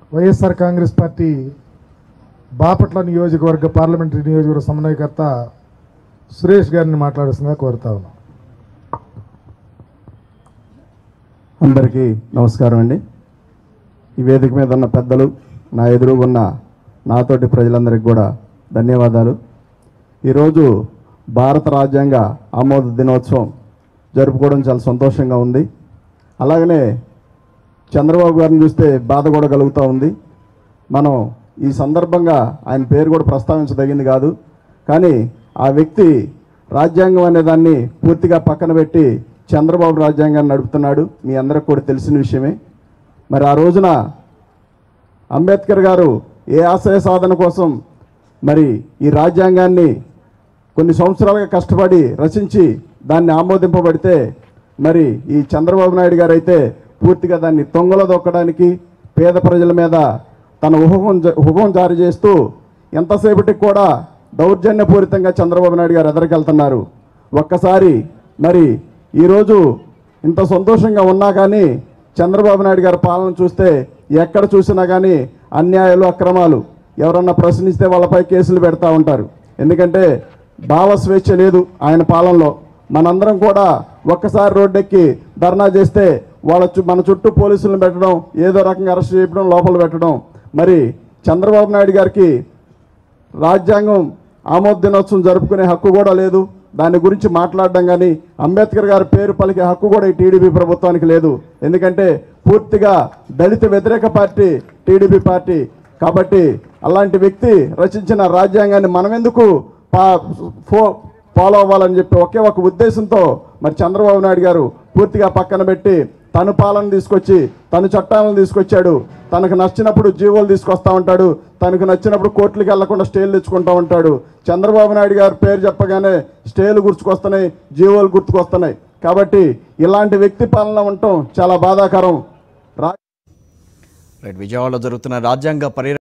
YSR Congress party Bapatla నియోజకవర్గ parliamentary నియోజకవర్గ సమన్వయకర్త సురేష్ గారిని మాట్లాడుతుందిగా కోరుతా ఉన్నాం అందరికీ నమస్కారం అండి ఈ వేదిక మీద ఉన్న పెద్దలు నా ఎదురుగా ఉన్న నాతోటి ప్రజలందరికీ కూడా ధన్యవాదాలు ఈరోజు భారత రాజ్యాంగ ఆమోద దినోత్సవం జరుపుకోవడం చాలా సంతోషంగా ఉంది అలాగనే చంద్రబాబు గారిని చూస్తే బాధ కూడా కలుగుతూ ఉంది మనం ఈ సందర్భంగా ఆయన పేరు కూడా ప్రస్తావించదగింది కాదు కానీ ఆ వ్యక్తి రాజ్యాంగం అనే దాన్ని పూర్తిగా పక్కన పెట్టి చంద్రబాబు రాజ్యాంగాన్ని నడుపుతున్నాడు మీ అందరికి కూడా తెలిసిన విషయమే మరి ఆ రోజున అంబేద్కర్ గారు ఏ ఆశయ సాధన కోసం మరి ఈ రాజ్యాంగాన్ని కొన్ని సంవత్సరాలుగా కష్టపడి రచించి దాన్ని ఆమోదింపబడితే మరి ఈ చంద్రబాబు నాయుడు గారు అయితే పూర్తిగా దాన్ని తొంగలో దొక్కడానికి పేద ప్రజల మీద తన హుకం జ- హుకం జారీ చేస్తూ ఎంతసేపటికి కూడా దౌర్జన్యపూరితంగా చంద్రబాబు నాయుడు గారు ఎదరికెళ్తున్నారు ఒక్కసారి మరి ఈరోజు ఇంత సంతోషంగా ఉన్నా కానీ చంద్రబాబు నాయుడు గారి పాలన చూస్తే ఎక్కడ చూసినా కానీ అన్యాయాలు అక్రమాలు ఎవరన్నా ప్రశ్నిస్తే వాళ్ళపై కేసులు పెడతా ఉంటారు ఎందుకంటే భావ స్వేచ్ఛ లేదు ఆయన పాలనలో మనందరం కూడా ఒక్కసారి రోడ్డెక్కి ధర్నా చేస్తే వాళ్ళ చు- మన చుట్టూ పోలీసులను పెట్టడం ఏదో రకంగా అరెస్ట్ చేయడం లోపల పెట్టడం మరి చంద్రబాబు నాయుడు గారికి రాజ్యాంగం ఆమోద దినోత్సవం జరుపుకునే హక్కు కూడా లేదు దాని గురించి మాట్లాడడం కానీ అంబేద్కర్ గారి పేరు పలికే హక్కు కూడా ఈ టీడీపీ ప్రభుత్వానికి లేదు ఎందుకంటే పూర్తిగా దళిత వ్యతిరేక పార్టీ టీడీపీ పార్టీ కాబట్టి అలాంటి వ్యక్తి రచించిన రాజ్యాంగాన్ని మనం ఎందుకు పా ఫో ఫాలో అవ్వాలని చెప్పి ఒకే ఒక ఉద్దేశంతో మరి చంద్రబాబు నాయుడు గారు పూర్తిగా పక్కన పెట్టి తను పాలన తీసుకొచ్చి తను చట్టాలను తీసుకొచ్చాడు తనకు నచ్చినప్పుడు జీవోలు తీసుకొస్తా ఉంటాడు తనకు నచ్చినప్పుడు కోర్టులకు వెళ్లకుండా స్టేలు తెచ్చుకుంటా ఉంటాడు చంద్రబాబు నాయుడు గారి పేరు చెప్పగానే స్టేలు గుర్తుకొస్తున్నాయి జీవోలు గుర్తుకొస్తున్నాయి కాబట్టి ఇలాంటి వ్యక్తి పాలన ఉండటం చాలా బాధాకరం రా రైట్ విజయవాడలో జరుగుతున్న రాజ్యాంగ పరి